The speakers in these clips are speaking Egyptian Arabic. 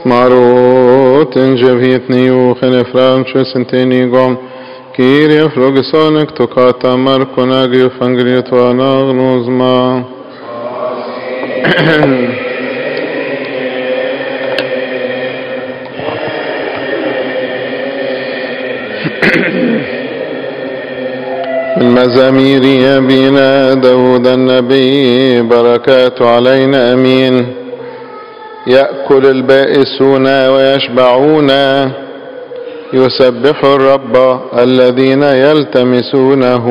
Smarot en jevhit niu genefram chusenteni Kyrie flogisonek tokata markonagi fangriet vanagnozma. من مزامير أبينا داود النبي بركات علينا أمين يأكل البائسون ويشبعون يسبح الرب الذين يلتمسونه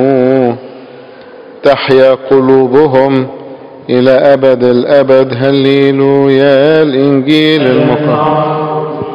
تحيا قلوبهم إلى أبد الأبد هللويا الإنجيل المقدس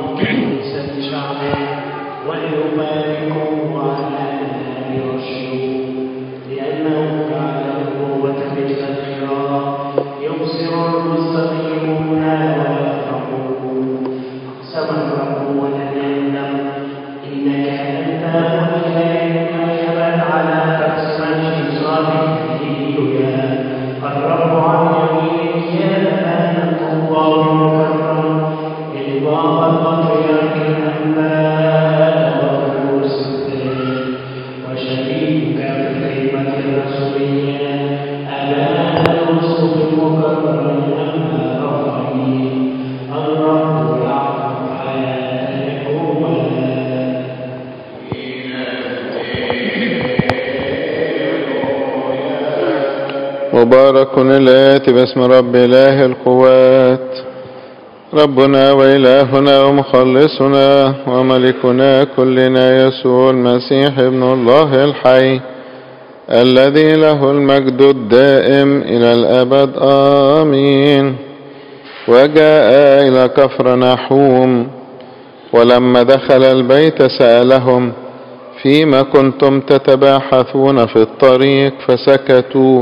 مبارك الآتي باسم رب إله القوات ربنا وإلهنا ومخلصنا وملكنا كلنا يسوع المسيح ابن الله الحي الذي له المجد الدائم إلى الأبد آمين وجاء إلى كفر نحوم ولما دخل البيت سألهم فيما كنتم تتباحثون في الطريق فسكتوا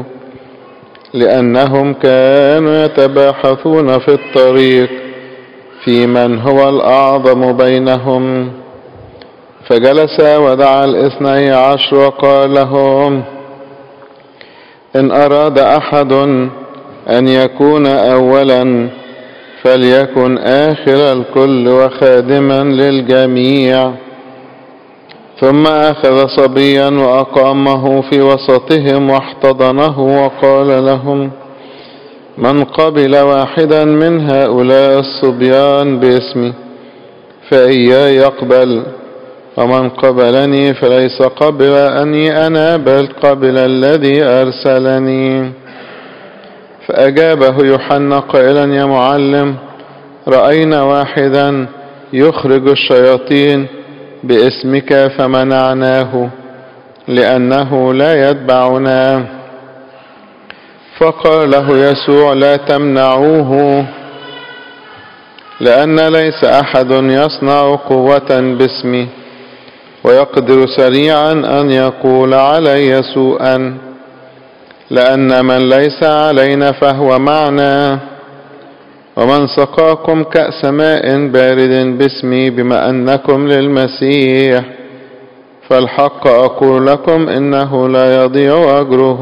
لأنهم كانوا يتباحثون في الطريق في من هو الأعظم بينهم فجلس ودعا الاثني عشر وقال لهم إن أراد أحد أن يكون أولا فليكن آخر الكل وخادما للجميع ثم أخذ صبيا وأقامه في وسطهم واحتضنه وقال لهم من قبل واحدا من هؤلاء الصبيان باسمي فإياي يقبل ومن قبلني فليس قبلني أنا بل قبل الذي أرسلني فأجابه يوحنا قائلا يا معلم رأينا واحدا يخرج الشياطين باسمك فمنعناه لأنه لا يتبعنا فقال له يسوع لا تمنعوه لأن ليس أحد يصنع قوة باسمي ويقدر سريعا أن يقول علي سوءا لأن من ليس علينا فهو معنا ومن سقاكم كأس ماء بارد باسمي بما أنكم للمسيح فالحق أقول لكم إنه لا يضيع أجره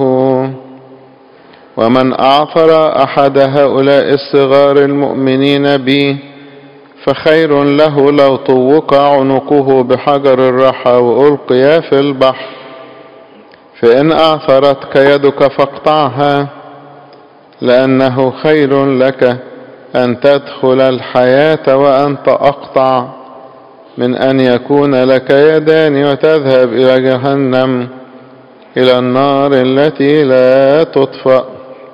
ومن أعثر أحد هؤلاء الصغار المؤمنين بي فخير له لو طوق عنقه بحجر الرحى وألقي في البحر فإن أعثرتك يدك فاقطعها لأنه خير لك أن تدخل الحياة وأنت أقطع من أن يكون لك يدان وتذهب إلى جهنم إلى النار التي لا تطفأ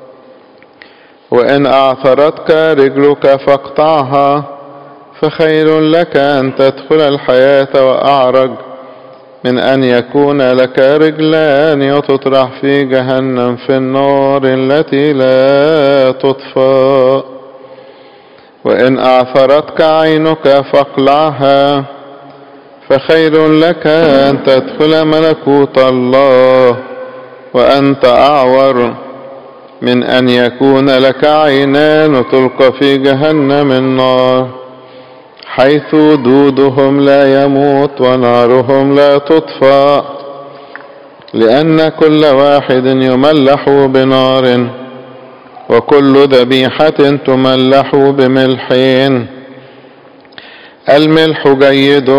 وإن أعثرتك رجلك فاقطعها فخير لك أن تدخل الحياة وأعرج من أن يكون لك رجلان وتطرح في جهنم في النار التي لا تطفأ وإن أعثرتك عينك فاقلعها فخير لك أن تدخل ملكوت الله وأنت أعور من أن يكون لك عينان وتلقى في جهنم النار حيث دودهم لا يموت ونارهم لا تطفأ لأن كل واحد يملح بنار وكل ذبيحة تملح بملحين الملح جيد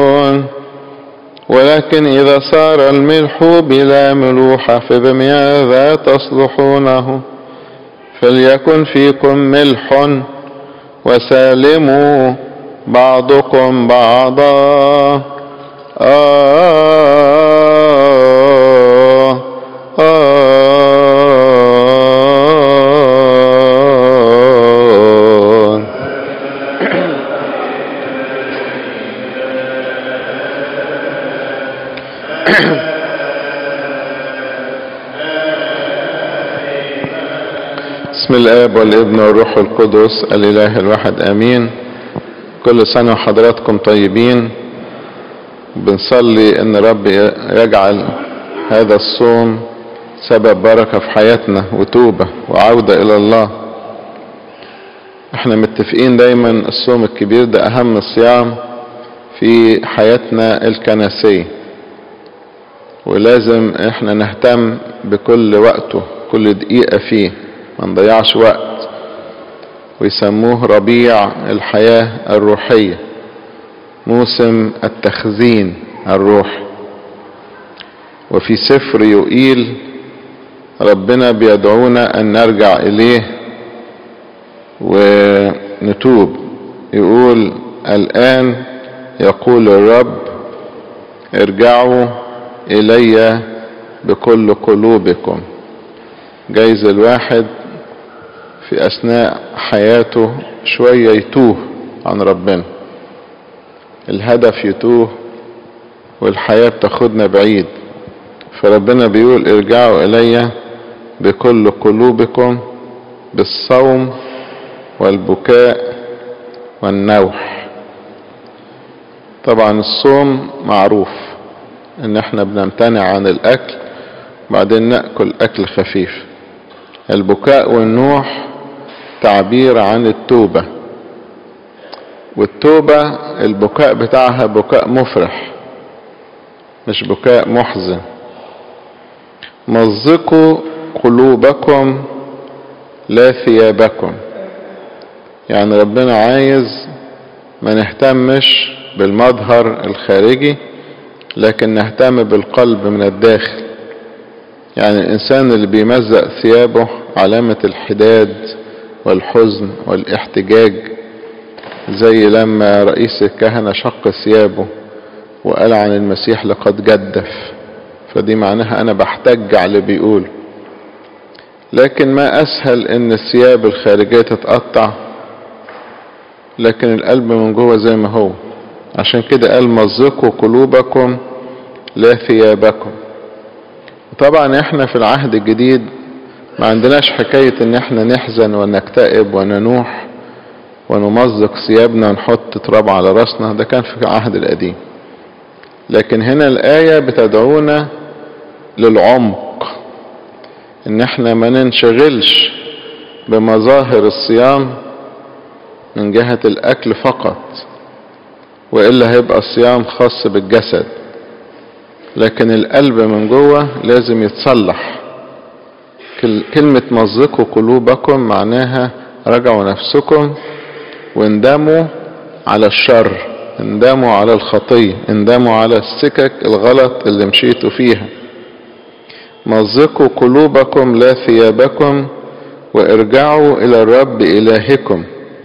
ولكن إذا صار الملح بلا ملوحة فبماذا تصلحونه فليكن فيكم ملح وسالموا بعضكم بعضا آه آه بسم الآب والابن والروح القدس الإله الواحد آمين كل سنة وحضراتكم طيبين بنصلي ان رب يجعل هذا الصوم سبب بركة في حياتنا وتوبة وعودة الى الله احنا متفقين دايما الصوم الكبير ده اهم الصيام في حياتنا الكنسية ولازم احنا نهتم بكل وقته كل دقيقة فيه ما نضيعش وقت ويسموه ربيع الحياة الروحية موسم التخزين الروحي وفي سفر يقيل ربنا بيدعونا ان نرجع اليه ونتوب يقول الان يقول الرب ارجعوا الي بكل قلوبكم جايز الواحد في اثناء حياته شوية يتوه عن ربنا الهدف يتوه والحياة بتاخدنا بعيد فربنا بيقول ارجعوا الي بكل قلوبكم بالصوم والبكاء والنوح طبعا الصوم معروف ان احنا بنمتنع عن الاكل بعدين ناكل اكل خفيف البكاء والنوح تعبير عن التوبه والتوبة البكاء بتاعها بكاء مفرح مش بكاء محزن مزقوا قلوبكم لا ثيابكم يعني ربنا عايز ما نهتمش بالمظهر الخارجي لكن نهتم بالقلب من الداخل يعني الإنسان اللي بيمزق ثيابه علامة الحداد والحزن والاحتجاج زي لما رئيس الكهنة شق ثيابه وقال عن المسيح لقد جدف فدي معناها انا بحتج على اللي بيقول لكن ما اسهل ان الثياب الخارجية تتقطع لكن القلب من جوه زي ما هو عشان كده قال مزقوا قلوبكم لا ثيابكم طبعا احنا في العهد الجديد ما عندناش حكاية ان احنا نحزن ونكتئب وننوح ونمزق ثيابنا ونحط تراب على راسنا ده كان في العهد القديم لكن هنا الآية بتدعونا للعمق ان احنا ما ننشغلش بمظاهر الصيام من جهة الاكل فقط وإلا هيبقى الصيام خاص بالجسد لكن القلب من جوه لازم يتصلح كلمة مزقوا قلوبكم معناها رجعوا نفسكم واندموا على الشر اندموا على الخطية اندموا على السكك الغلط اللي مشيتوا فيها مزقوا قلوبكم لا ثيابكم وارجعوا الى الرب الهكم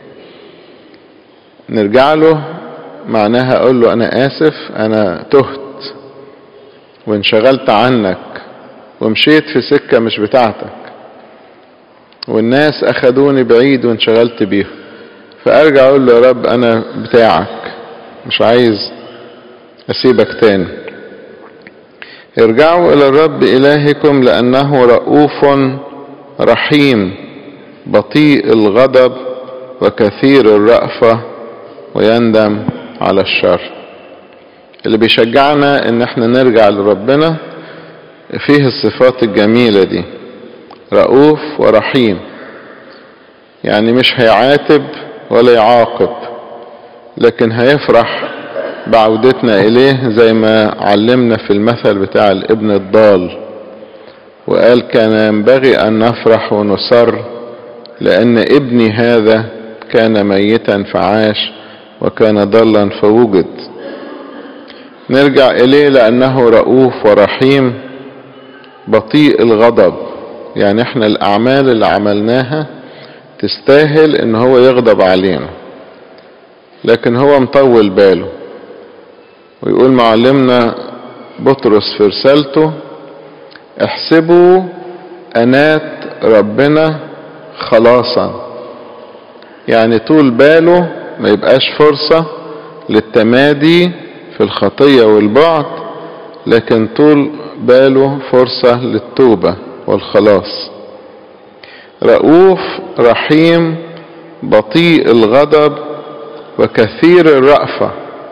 نرجع له معناها اقول له انا اسف انا تهت وانشغلت عنك ومشيت في سكة مش بتاعتك والناس اخدوني بعيد وانشغلت بيهم فارجع اقول له يا رب انا بتاعك مش عايز اسيبك تاني ارجعوا الى الرب الهكم لانه رؤوف رحيم بطيء الغضب وكثير الرأفة ويندم على الشر اللي بيشجعنا ان احنا نرجع لربنا فيه الصفات الجميلة دي رؤوف ورحيم يعني مش هيعاتب ولا يعاقب لكن هيفرح بعودتنا إليه زي ما علمنا في المثل بتاع الابن الضال وقال كان ينبغي أن نفرح ونسر لأن ابني هذا كان ميتا فعاش وكان ضلا فوجد نرجع إليه لأنه رؤوف ورحيم بطيء الغضب يعني احنا الأعمال اللي عملناها تستاهل ان هو يغضب علينا لكن هو مطول باله ويقول معلمنا بطرس في رسالته احسبوا أنات ربنا خلاصا يعني طول باله ما يبقاش فرصة للتمادي في الخطية والبعد لكن طول باله فرصة للتوبة والخلاص رؤوف رحيم بطيء الغضب وكثير الرأفة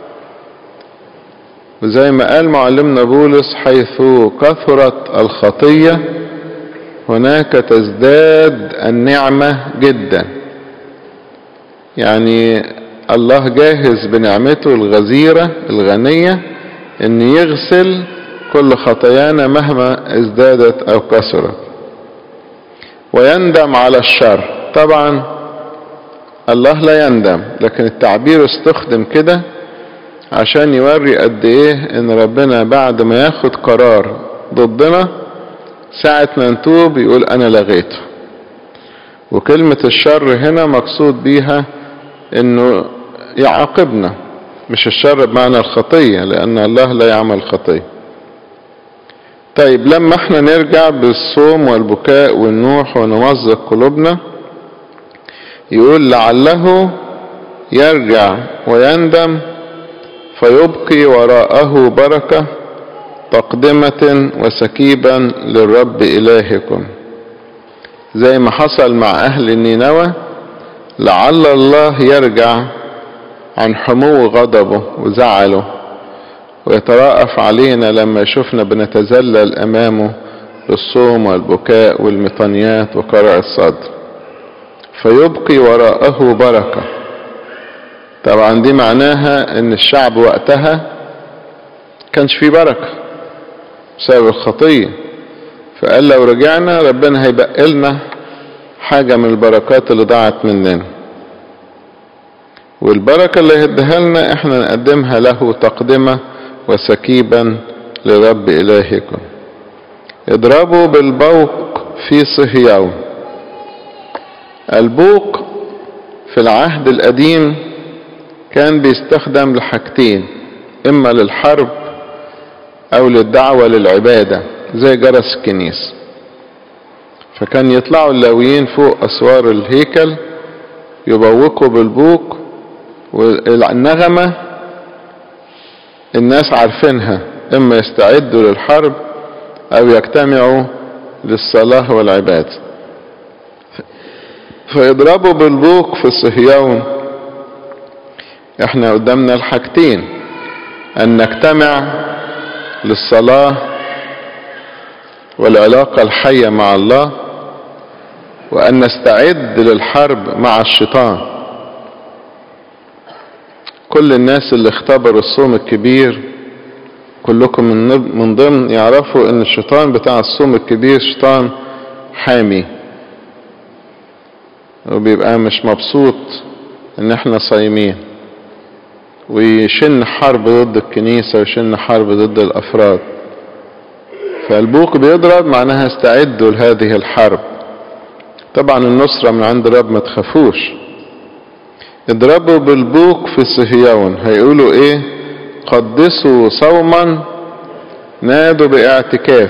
وزي ما قال معلمنا بولس حيث كثرت الخطية هناك تزداد النعمة جدا يعني الله جاهز بنعمته الغزيرة الغنية ان يغسل كل خطايانا مهما ازدادت او كثرت ويندم على الشر طبعا الله لا يندم لكن التعبير استخدم كده عشان يوري قد ايه ان ربنا بعد ما ياخد قرار ضدنا ساعة ما نتوب يقول انا لغيته وكلمة الشر هنا مقصود بيها انه يعاقبنا مش الشر بمعنى الخطية لان الله لا يعمل خطية طيب لما احنا نرجع بالصوم والبكاء والنوح ونمزق قلوبنا يقول لعله يرجع ويندم فيبقي وراءه بركة تقدمة وسكيبا للرب إلهكم زي ما حصل مع أهل نينوى لعل الله يرجع عن حمو غضبه وزعله ويترأف علينا لما يشوفنا بنتذلل أمامه بالصوم والبكاء والمطنيات وقرع الصدر فيبقي وراءه بركة طبعا دي معناها ان الشعب وقتها كانش فيه بركة بسبب الخطية فقال لو رجعنا ربنا هيبقى لنا حاجة من البركات اللي ضاعت مننا والبركة اللي هيديها لنا احنا نقدمها له تقدمة وسكيبا لرب إلهكم اضربوا بالبوق في صهيون البوق في العهد القديم كان بيستخدم لحاجتين اما للحرب او للدعوة للعبادة زي جرس الكنيسة فكان يطلعوا اللاويين فوق اسوار الهيكل يبوقوا بالبوق والنغمة الناس عارفينها اما يستعدوا للحرب او يجتمعوا للصلاة والعبادة فيضربوا بالبوق في صهيون احنا قدامنا الحاجتين ان نجتمع للصلاة والعلاقة الحية مع الله وان نستعد للحرب مع الشيطان كل الناس اللي اختبروا الصوم الكبير كلكم من ضمن يعرفوا ان الشيطان بتاع الصوم الكبير شيطان حامي وبيبقى مش مبسوط ان احنا صايمين ويشن حرب ضد الكنيسة ويشن حرب ضد الافراد فالبوق بيضرب معناها استعدوا لهذه الحرب طبعا النصرة من عند الرب ما تخافوش اضربوا بالبوق في صهيون هيقولوا ايه قدسوا صوما نادوا باعتكاف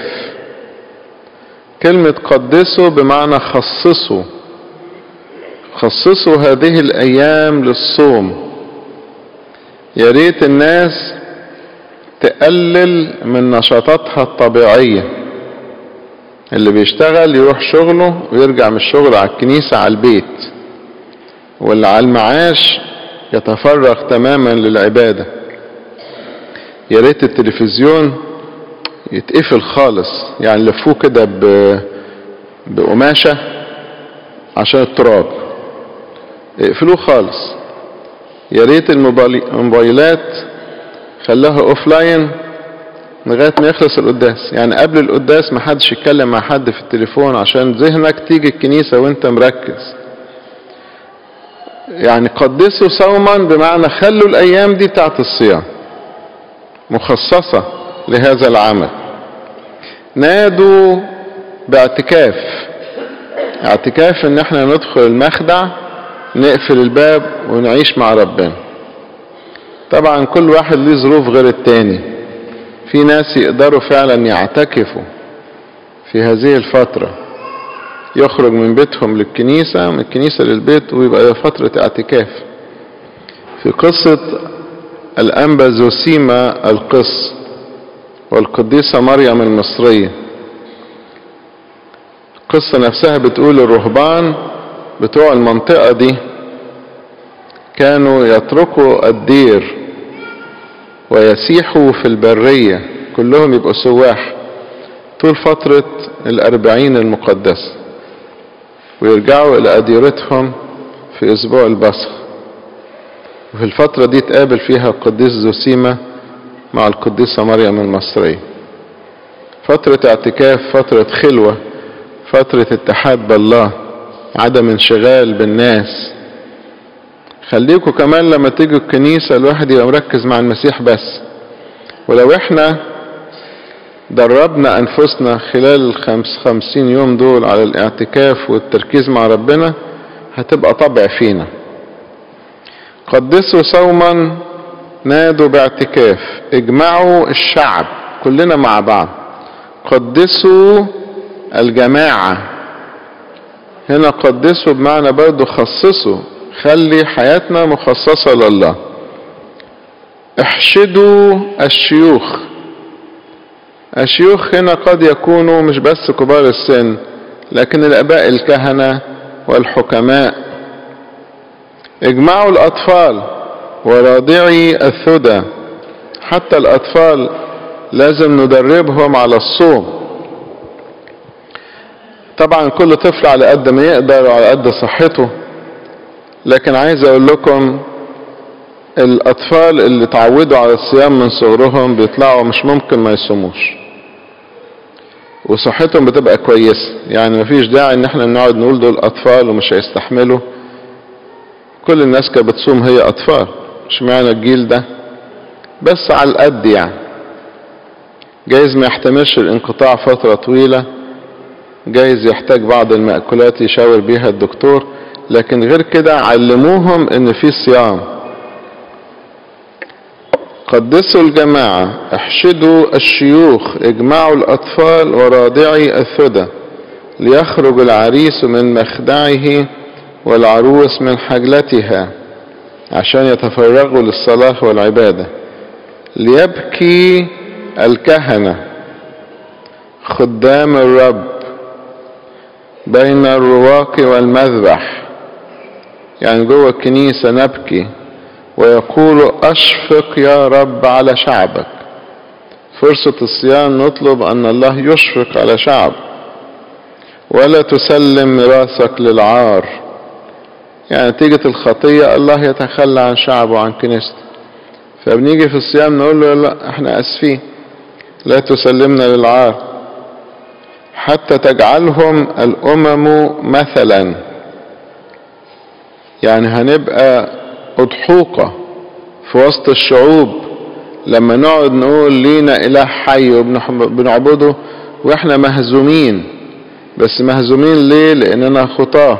كلمة قدسوا بمعنى خصصوا خصصوا هذه الايام للصوم يا ريت الناس تقلل من نشاطاتها الطبيعية اللي بيشتغل يروح شغله ويرجع من الشغل على الكنيسة على البيت واللي على المعاش يتفرغ تماما للعبادة يا ريت التلفزيون يتقفل خالص يعني لفوه كده بقماشة عشان التراب اقفلوه خالص يا ريت الموبايلات خلاها اوف لاين لغايه ما يخلص القداس يعني قبل القداس ما حدش يتكلم مع حد في التليفون عشان ذهنك تيجي الكنيسه وانت مركز يعني قدسوا صوما بمعنى خلوا الايام دي بتاعت الصيام مخصصة لهذا العمل نادوا باعتكاف اعتكاف ان احنا ندخل المخدع نقفل الباب ونعيش مع ربنا طبعا كل واحد ليه ظروف غير التاني في ناس يقدروا فعلا يعتكفوا في هذه الفترة يخرج من بيتهم للكنيسة من الكنيسة للبيت ويبقى فترة اعتكاف في قصة الأنبا زوسيما القس والقديسة مريم المصرية القصة نفسها بتقول الرهبان بتوع المنطقة دي كانوا يتركوا الدير ويسيحوا في البرية كلهم يبقوا سواح طول فترة الأربعين المقدسة ويرجعوا إلى أديرتهم في أسبوع البصخ وفي الفترة دي تقابل فيها القديس زوسيما مع القديسة مريم المصرية فترة اعتكاف فترة خلوة فترة اتحاد بالله عدم انشغال بالناس خليكوا كمان لما تيجوا الكنيسة الواحد يبقى مركز مع المسيح بس ولو احنا دربنا انفسنا خلال الخمس خمسين يوم دول على الاعتكاف والتركيز مع ربنا هتبقى طبع فينا قدسوا صوما نادوا باعتكاف اجمعوا الشعب كلنا مع بعض قدسوا الجماعة هنا قدسوا بمعنى برضو خصصوا خلي حياتنا مخصصة لله احشدوا الشيوخ الشيوخ هنا قد يكونوا مش بس كبار السن لكن الاباء الكهنة والحكماء اجمعوا الاطفال وراضعي الثدى حتى الاطفال لازم ندربهم على الصوم طبعا كل طفل على قد ما يقدر وعلى قد صحته لكن عايز اقول لكم الاطفال اللي اتعودوا على الصيام من صغرهم بيطلعوا مش ممكن ما يصوموش وصحتهم بتبقى كويسة يعني مفيش داعي ان احنا نقعد نقول دول اطفال ومش هيستحملوا كل الناس كانت بتصوم هي اطفال مش معنى الجيل ده بس على القد يعني جايز ما يحتملش الانقطاع فترة طويلة جايز يحتاج بعض المأكولات يشاور بيها الدكتور لكن غير كده علموهم ان في صيام قدسوا الجماعة احشدوا الشيوخ اجمعوا الاطفال وراضعي الثدى ليخرج العريس من مخدعه والعروس من حجلتها عشان يتفرغوا للصلاة والعبادة ليبكي الكهنة خدام الرب بين الرواق والمذبح يعني جوه الكنيسة نبكي ويقول أشفق يا رب على شعبك فرصة الصيام نطلب أن الله يشفق على شعب ولا تسلم ميراثك للعار يعني نتيجة الخطية الله يتخلى عن شعبه وعن كنيسته فبنيجي في الصيام نقول له لا احنا اسفين لا تسلمنا للعار حتى تجعلهم الامم مثلا يعني هنبقى اضحوكة في وسط الشعوب لما نقعد نقول لينا اله حي وبنعبده واحنا مهزومين بس مهزومين ليه لاننا خطاه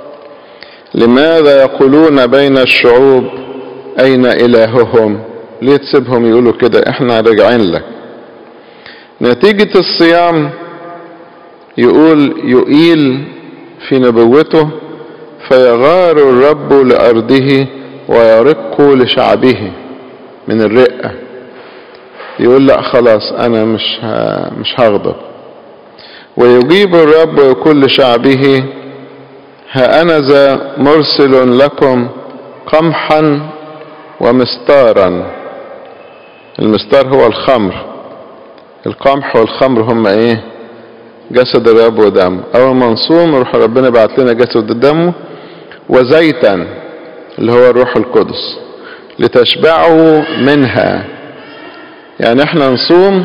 لماذا يقولون بين الشعوب اين الههم ليه تسيبهم يقولوا كده احنا راجعين لك نتيجة الصيام يقول يقيل في نبوته فيغار الرب لأرضه ويرق لشعبه من الرقة يقول لا خلاص أنا مش مش هغضب ويجيب الرب ويقول لشعبه ها أنا ذا مرسل لكم قمحا ومستارا المستار هو الخمر القمح والخمر هم ايه جسد الرب ودم اول ما نصوم يروح ربنا بعت لنا جسد دمه وزيتا اللي هو الروح القدس لتشبعوا منها يعني احنا نصوم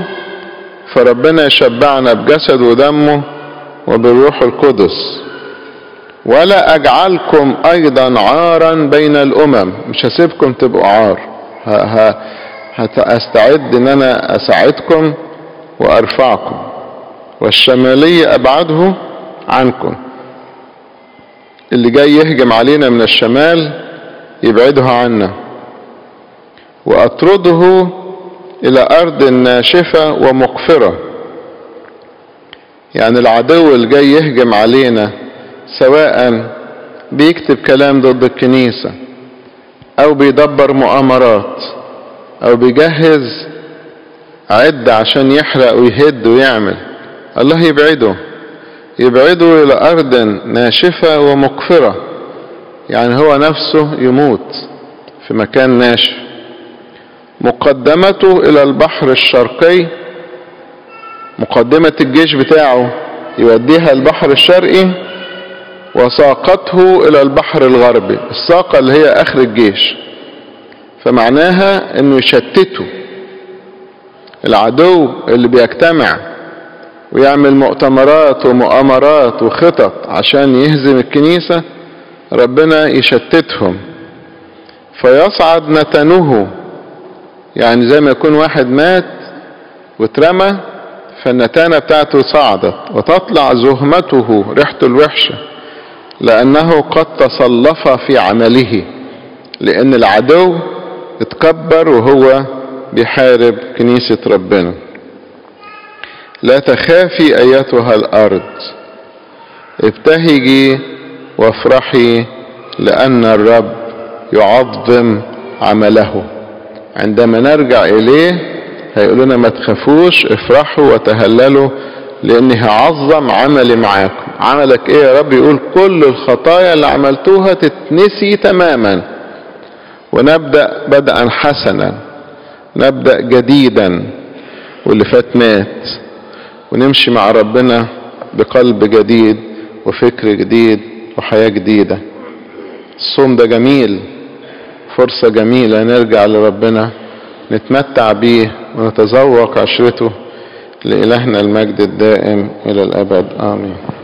فربنا يشبعنا بجسد ودمه وبالروح القدس ولا اجعلكم ايضا عارا بين الامم مش هسيبكم تبقوا عار هستعد ان انا اساعدكم وارفعكم والشمالية ابعده عنكم اللي جاي يهجم علينا من الشمال يبعده عنا واطرده الى ارض ناشفة ومقفرة يعني العدو اللي جاي يهجم علينا سواء بيكتب كلام ضد الكنيسة او بيدبر مؤامرات او بيجهز عدة عشان يحرق ويهد ويعمل الله يبعده يبعده الى ارض ناشفة ومقفرة يعني هو نفسه يموت في مكان ناشف مقدمته الى البحر الشرقي مقدمة الجيش بتاعه يوديها البحر الشرقي وساقته الى البحر الغربي الساقة اللي هي اخر الجيش فمعناها انه يشتته العدو اللي بيجتمع ويعمل مؤتمرات ومؤامرات وخطط عشان يهزم الكنيسة ربنا يشتتهم فيصعد نتنه يعني زي ما يكون واحد مات واترمى فالنتانة بتاعته صعدت وتطلع زهمته ريحته الوحشة لأنه قد تصلف في عمله لأن العدو اتكبر وهو بيحارب كنيسة ربنا لا تخافي أيتها الأرض ابتهجي وافرحي لأن الرب يعظم عمله عندما نرجع إليه هيقول لنا ما تخافوش افرحوا وتهللوا لأني هعظم عملي معاكم عملك إيه يا رب يقول كل الخطايا اللي عملتوها تتنسي تماما ونبدأ بدءا حسنا نبدأ جديدا واللي فات مات ونمشي مع ربنا بقلب جديد وفكر جديد وحياة جديدة الصوم ده جميل فرصة جميلة نرجع لربنا نتمتع بيه ونتذوق عشرته لإلهنا المجد الدائم إلى الأبد آمين